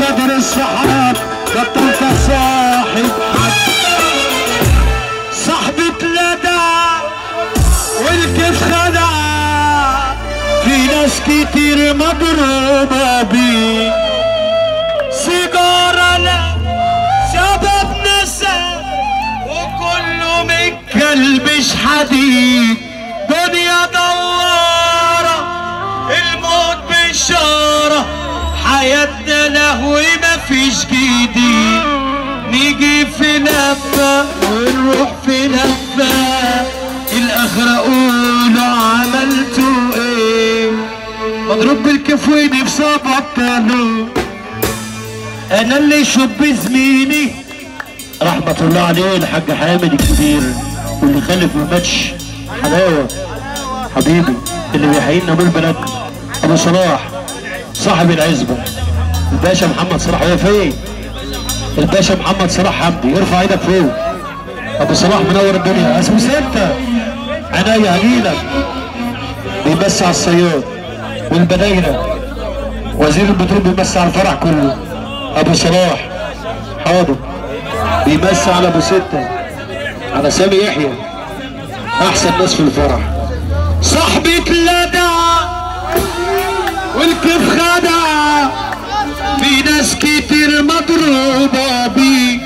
بدر الصحاب بطلت صاحب حد صاحبة لدى والكيف خدع في ناس كتير مضروبة بيه سيجارة لا سبب نسى وكله متكلبش حديد دنيا دوارة الموت بشارة حياتنا لهو مفيش جديد نيجي في لفة ونروح في لفة الآخرة قولوا عملتوا ايه مضروب بالكف ونفسي ابطله انا اللي شب زميلي رحمة الله عليه الحاج حامد الكبير واللي خلف ما ماتش حلاوة حبيبي اللي بيحيينا من البلد ابو صلاح صاحب العزبة الباشا محمد صلاح هو فين الباشا محمد صلاح حمدي ارفع ايدك فوق ابو صلاح منور الدنيا اسمه ستة عناية هجيلك بيمسي على الصياد والبدايرة وزير البترول بيمسي على الفرح كله ابو صلاح حاضر بيمسي على ابو ستة على سامي يحيى احسن ناس في الفرح صاحبة لدى والكيف خدع في ناس كتير مضروبة بيه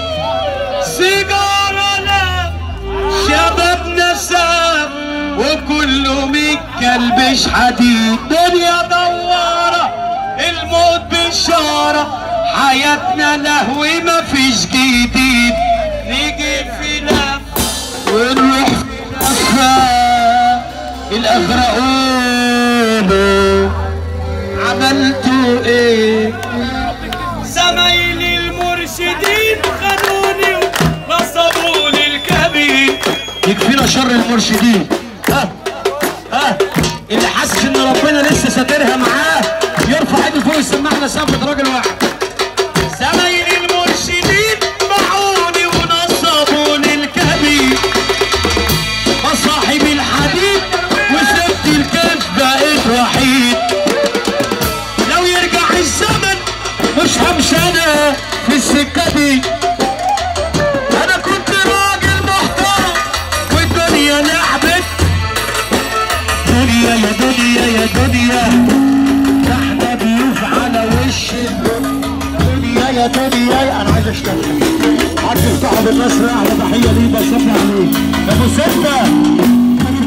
سيجارة لا شباب نساب وكله متكلبش حديد دنيا دوارة الموت بشارة حياتنا لهو مفيش جديد نيجي في لف ونروح في لفة الآخرة قولوا عملتوا ايه زمايلي المرشدين خدوني ونصبوا لي الكبير يكفينا شر المرشدين ها ها اللي حاسس ان ربنا لسه ساترها معاه يرفع ايده فوق يسمعنا سقفة راجل واحد زمايلي المرشدين باعوني ونصبوا لي الكبير وصاحب الحديد وسبت الكلب بقيت وحيد لو يرجع الزمن مش همشي انا في السكه دي انا كنت راجل محترم والدنيا لعبت دنيا يا دنيا يا دنيا ده احنا ضيوف على وش الدنيا يا دنيا انا عايز اشتغل عارف صاحب النصر احلى تحيه ليه بصلي عليه يا ابو سته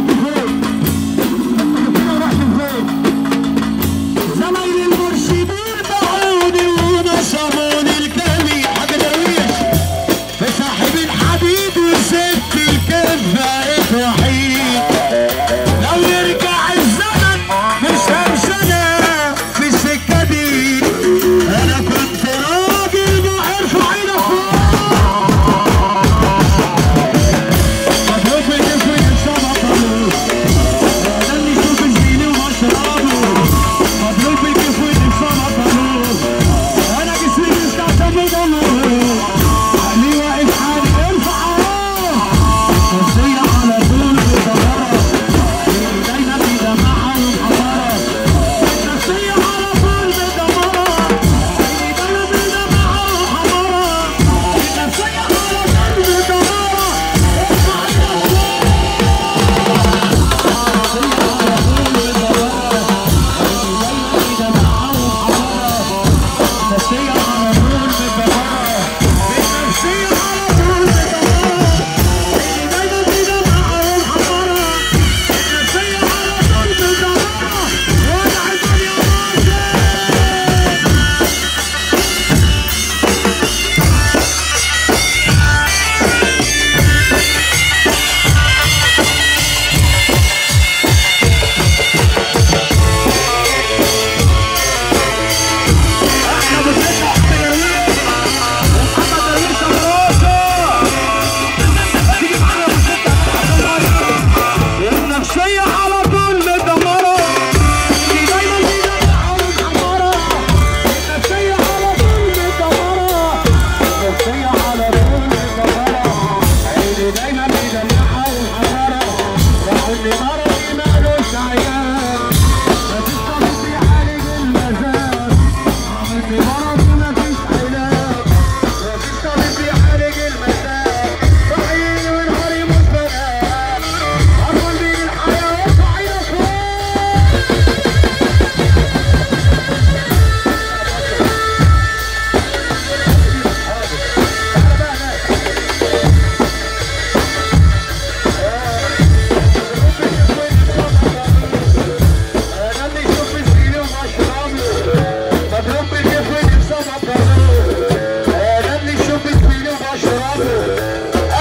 زمايل المرشدين باعوني ونصبوني الكلمي حاجه درويش بصاحب الحديد وسبت الكلب بقيت وحيد لو يرجع الزمن مش همشي انا في السكه دي انا كنت راجل ارفع ايدك فوق مبروك بالجسم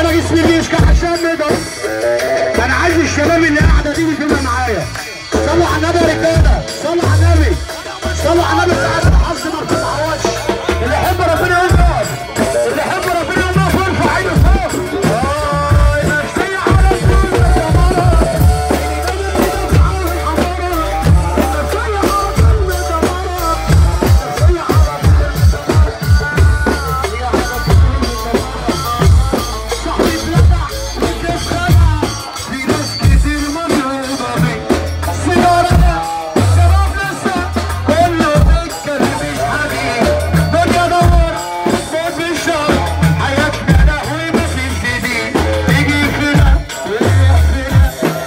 انا اسمي ميشكا عشان نقدر انا عايز الشباب اللي قاعده دي تبقى معايا صلوا على النبي يا رجاله صلوا على النبي صلوا على النبي ساعه الحظ ما بتتعوضش اللي يحب ربنا يرضى اللي يحب ربنا يرضى يرفع ايده فوق آه، نفسية على الفوز يا جماعة. نفسية على الحضارة. نفسية على الفوز يا جماعة. نفسية على الفوز يا جماعة. نفسية على الفوز يا جماعة. صاحبي اتلدع والناس خدع. في ناس كتير مضروبة بيه. سيجارة لا، شراب لسه، كله بيتكلم الحبيب. دنيا دوار، موت بالشر، حياتنا لهو مفيش جديد. يجي فينا ويروح فينا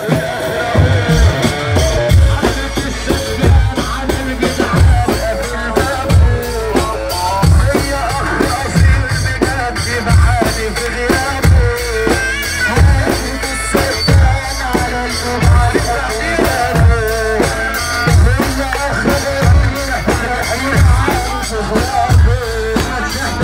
حضرة السجان على الجدعان قبل بابه. هي أخ أصيل بجد معاني في غيابه. حضرة السجان على الجدعان قبل بابه. هي أخ أصيل بجد معاني في غيابه.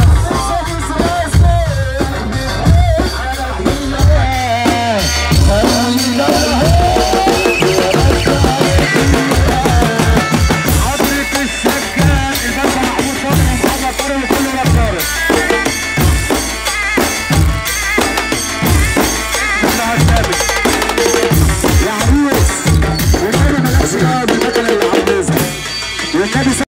حضرة السجان الباشا محمود صبري ومحمد طارق وكل الأبطال. اسمها الثابت. يا عروس والنبي مالكش دعوة بالمكنة اللي عروسها. والنبي